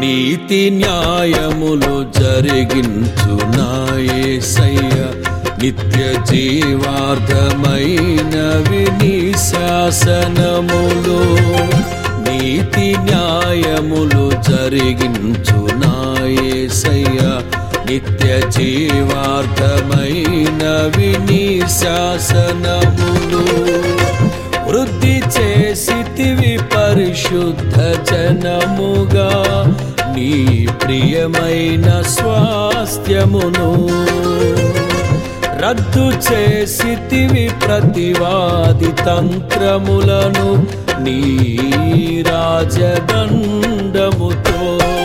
నీతి న్యాయములు జరిగించు నాయసయ్య నిత్య జీవార్థమైనవి నీ శాసనములు నీతి న్యాయములు జరిగించు నాయసయ్య నిత్య జీవార్థమైనవి నీ శాసనములు వృద్ధి చేసితివి పరిశుద్ధ జనముగా నీ ప్రియమైన స్వాస్థ్యమును రద్దు చేసితివి ప్రతివాది తంత్రములను నీ రాజదండముతో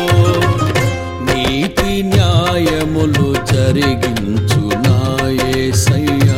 నీతి న్యాయములు జరిగించు నాయసయ్యా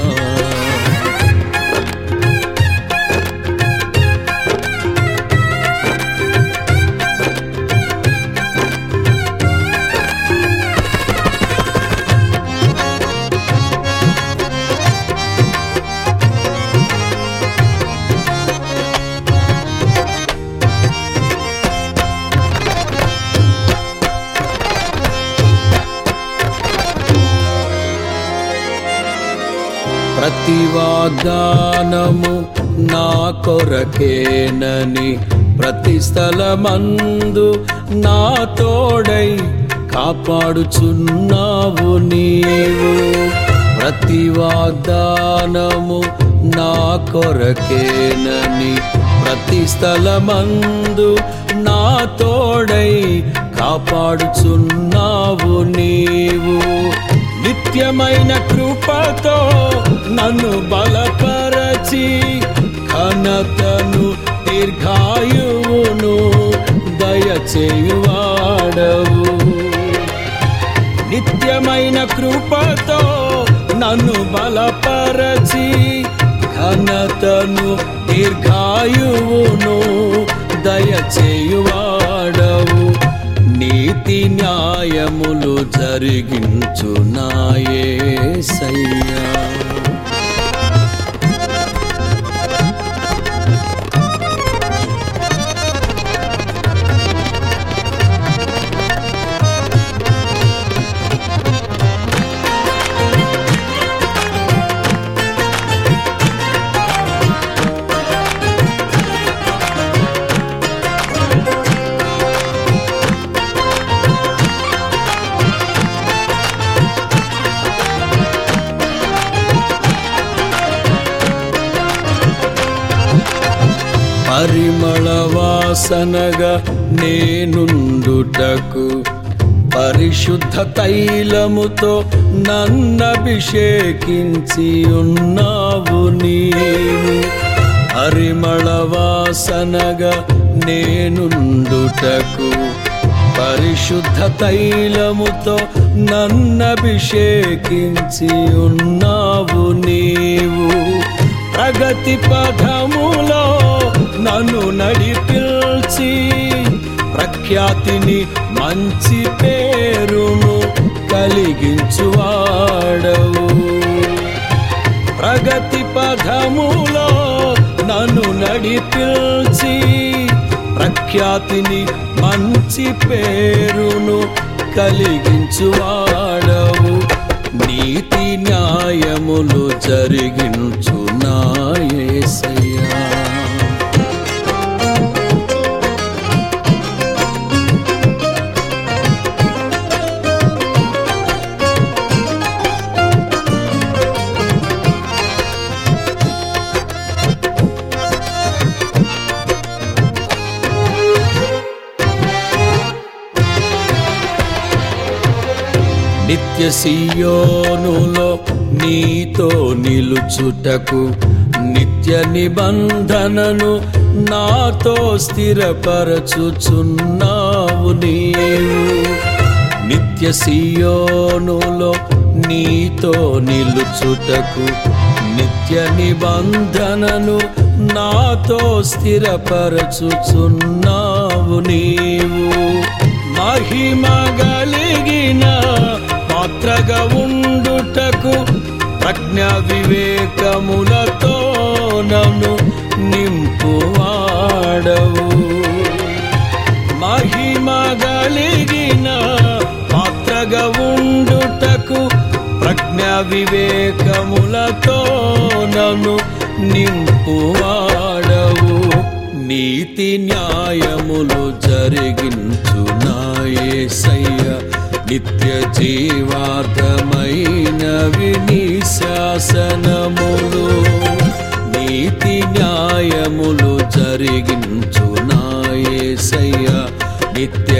ప్రతి వాగ్దానము నా కొరకేనని ప్రతి స్థలమందు నా తోడై కాపాడుచున్నావు నీవు ప్రతి వాగ్దానము నా కొరకేనని ప్రతి స్థలమందు నా తోడై కాపాడుచున్నావు నీవు నిత్యమైన కృపతో నన్ను బలపరచి ఘనతను దీర్ఘాయువును దయచేయువాడవు నిత్యమైన కృపతో నన్ను బలపరచి ఘనతను దీర్ఘాయువును దయచేయువాడవు నీతి న్యాయములు జరిగించు నాయసయ్యా పరిమళ వాసనగా నేనుండుటకు పరిశుద్ధ తైలముతో నన్నభిషేకించి ఉన్నావు నీవు పరిమళ వాసనగా నేనుండుటకు పరిశుద్ధ తైలముతో నన్నభిషేకించి ఉన్నావు నీవు ప్రగతి పథములో నన్ను నడిపిల్చి ప్రఖ్యాతిని మంచి పేరును కలిగించువాడవు ప్రగతి పథములో నన్ను నడిపిల్చి ప్రఖ్యాతిని మంచి పేరును కలిగించువాడవు నీతి న్యాయములు జరిగించు నాయసయ్యా నిత్య సియోనులో నీతో నిలుచుటకు నిత్య నిబంధనను నాతో స్థిరపరచుచున్నావు నీవు నిత్య సియోనులో నీతో నిలుచుటకు నిత్య నిబంధనను నాతో స్థిరపరచుచున్నావు నీవు మహిమ గలిగిన పాత్రగా ఉండుటకు ప్రజ్ఞ వివేకములతో నన్ను నింపువాడవు మహిమ గలిగిన కలిగిన పాత్రగా ఉండుటకు ప్రజ్ఞ వివేకములతో నన్ను నింపువాడవు నీతి న్యాయములు జరిగించు నాయసయ్య నిత్య జీవార్థమైనవి నీ శాసనములు నీతి న్యాయములు జరిగించు నాయసయ్య నిత్య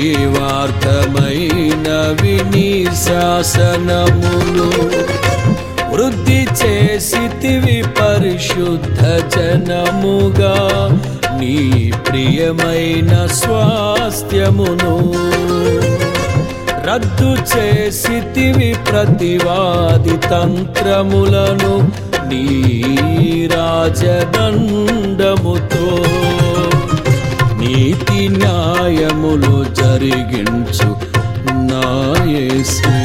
జీవార్థమైనవి నీ శాసనములు వృద్ధి చేసితివి పరిశుద్ధ జనముగా నీ ప్రియమైన స్వాస్థ్యమును రద్దు చేసితివి ప్రతివాది తంత్రములను నీ రాజదండముతో నీతి న్యాయములు జరిగించు నాయసే